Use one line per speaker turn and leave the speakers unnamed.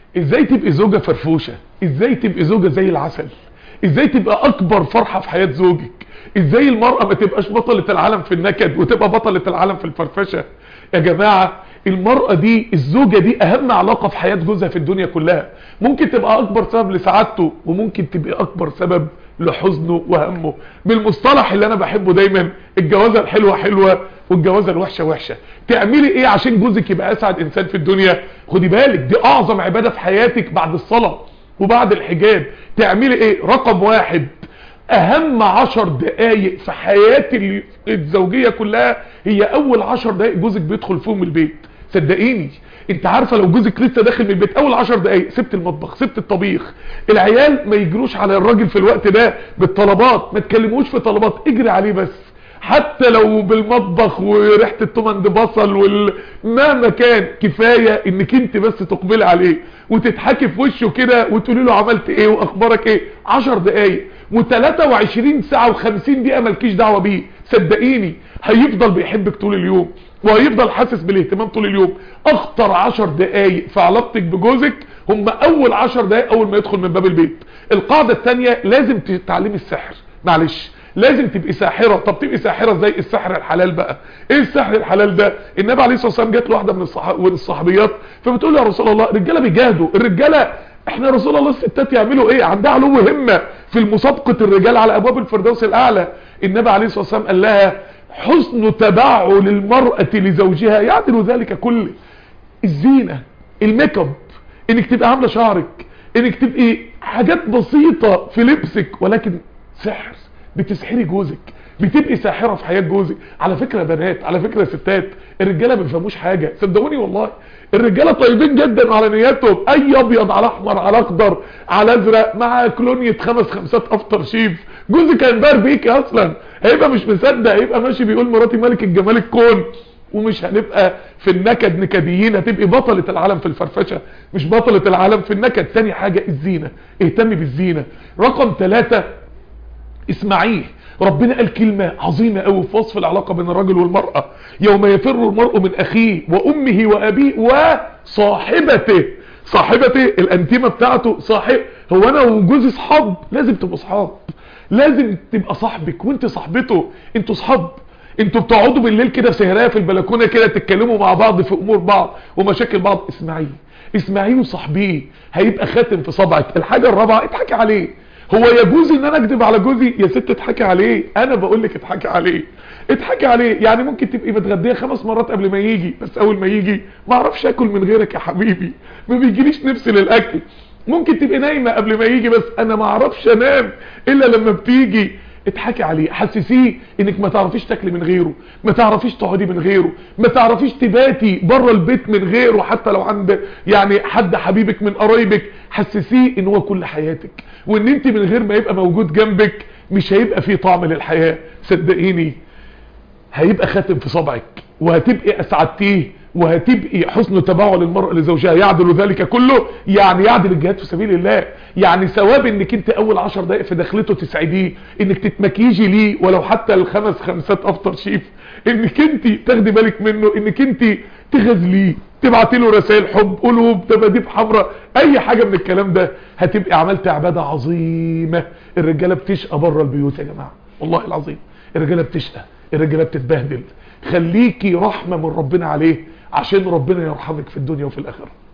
ازاي تبقي زوجة فرفوشة ازاي تبقي زوجة زي العسل ازاي تبقى اكبر فرحة في حياة زوجك ازاي المرأة ما تبقاش بطلة العالم في النكد وتبقى بطلة العالم في الفرفشة يا جماعة المرأة دي الزوجة دي اهم علاقة في حياة جوزها في الدنيا كلها ممكن تبقى اكبر سبب لسعادته وممكن تبقى اكبر سبب لحزنه وهمه بالمصطلح اللي انا بحبه دايما الجوازة الحلوة حلوة والجوازة الوحشة وحشة تعملي ايه عشان جوزك يبقى اسعد انسان في الدنيا خدي بالك دي اعظم عبادة في حياتك بعد الصلاة وبعد الحجاب تعملي ايه رقم واحد اهم عشر دقايق في حياة الزوجية كلها هي اول عشر دقايق جوزك بيدخل فيهم البيت صدقيني انت عارفة لو جوزك لسه داخل من البيت اول عشر دقايق سبت المطبخ سبت الطبيخ العيال ما يجروش على الراجل في الوقت ده بالطلبات ما تكلموش في طلبات اجري عليه بس حتى لو بالمطبخ وريحه التومند بصل وال مهما كان كفايه انك انت بس تقبلي عليه وتضحكي في وشه كده وتقولي له عملت ايه واخبارك ايه 10 دقايق و23 ساعه و50 دقيقه مالكيش دعوه بيه صدقيني هيفضل بيحبك طول اليوم وهيفضل حاسس بالاهتمام طول اليوم اخطر 10 دقايق في علاقتك بجوزك هم اول 10 دقايق اول ما يدخل من باب البيت القاعده الثانيه لازم تتعلمي السحر معلش لازم تبقي ساحرة طب تبقي ساحرة زي السحر الحلال بقى ايه السحر الحلال ده النبي عليه الصلاة والسلام جات له واحدة من الصح... من الصحابيات فبتقول له يا رسول الله الرجالة بيجاهدوا الرجالة احنا يا رسول الله الستات يعملوا ايه عندها علو همة في المسابقة الرجال على ابواب الفردوس الاعلى النبي عليه الصلاة والسلام قال لها حسن تبعل المرأة لزوجها يعدل ذلك كله الزينة الميك اب انك تبقى عاملة شعرك انك تبقي حاجات بسيطة في لبسك ولكن سحر بتسحري جوزك بتبقي ساحره في حياه جوزك على فكره يا بنات على فكره يا ستات الرجاله ما بيفهموش حاجه صدقوني والله الرجاله طيبين جدا على نياتهم اي ابيض على احمر على اخضر على ازرق مع كلونيه خمس خمسات افتر شيف جوزك هينبهر بيكي اصلا هيبقى مش مصدق هيبقى ماشي بيقول مراتي ملك الجمال الكون ومش هنبقى في النكد نكديين هتبقي بطلة العالم في الفرفشة مش بطلة العالم في النكد تاني حاجة الزينة اهتمي بالزينة رقم ثلاثة اسمعيه ربنا قال كلمة عظيمة قوي في وصف العلاقة بين الرجل والمرأة يوم يفر المرء من اخيه وامه وابيه وصاحبته صاحبته الانتيمة بتاعته صاحب هو انا وجوزي صحاب لازم تبقوا صحاب لازم تبقى صاحبك وانت صاحبته انتوا صحاب انتوا بتقعدوا بالليل كده في سهرية في البلكونة كده تتكلموا مع بعض في امور بعض ومشاكل بعض اسمعيه اسمعيه وصاحبيه هيبقى خاتم في صبعك الحاجة الرابعة اضحكي عليه هو يجوز ان انا اكذب على جوزي يا ست اضحكي عليه انا بقول لك اضحكي عليه اضحكي عليه يعني ممكن تبقي متغديه خمس مرات قبل ما يجي بس اول ما يجي ما اعرفش اكل من غيرك يا حبيبي ما بيجيليش نفسي للاكل ممكن تبقي نايمه قبل ما يجي بس انا ما اعرفش انام الا لما بتيجي اضحكي عليه حسسيه انك ما تعرفيش تاكلي من غيره ما تعرفيش تقعدي من غيره ما تعرفيش تباتي بره البيت من غيره حتى لو عند يعني حد حبيبك من قرايبك حسسيه ان هو كل حياتك وان انت من غير ما يبقى موجود جنبك مش هيبقى فيه طعم للحياة صدقيني هيبقى خاتم في صبعك وهتبقي اسعدتيه وهتبقي حسن تباعل المرأة لزوجها يعدل ذلك كله يعني يعدل الجهاد في سبيل الله يعني ثواب انك انت اول عشر دقائق في دخلته تسعديه انك تتمكيجي ليه ولو حتى الخمس خمسات افتر شيف انك انت تاخدي بالك منه انك انت تغزليه تبعتي له رسائل حب قلوب دباديب حمراء اي حاجة من الكلام ده هتبقي عملت عبادة عظيمة الرجالة بتشقى بره البيوت يا جماعة والله العظيم الرجالة بتشقى الرجالة بتتبهدل خليكي رحمة من ربنا عليه عشان ربنا يرحمك في الدنيا وفي الاخره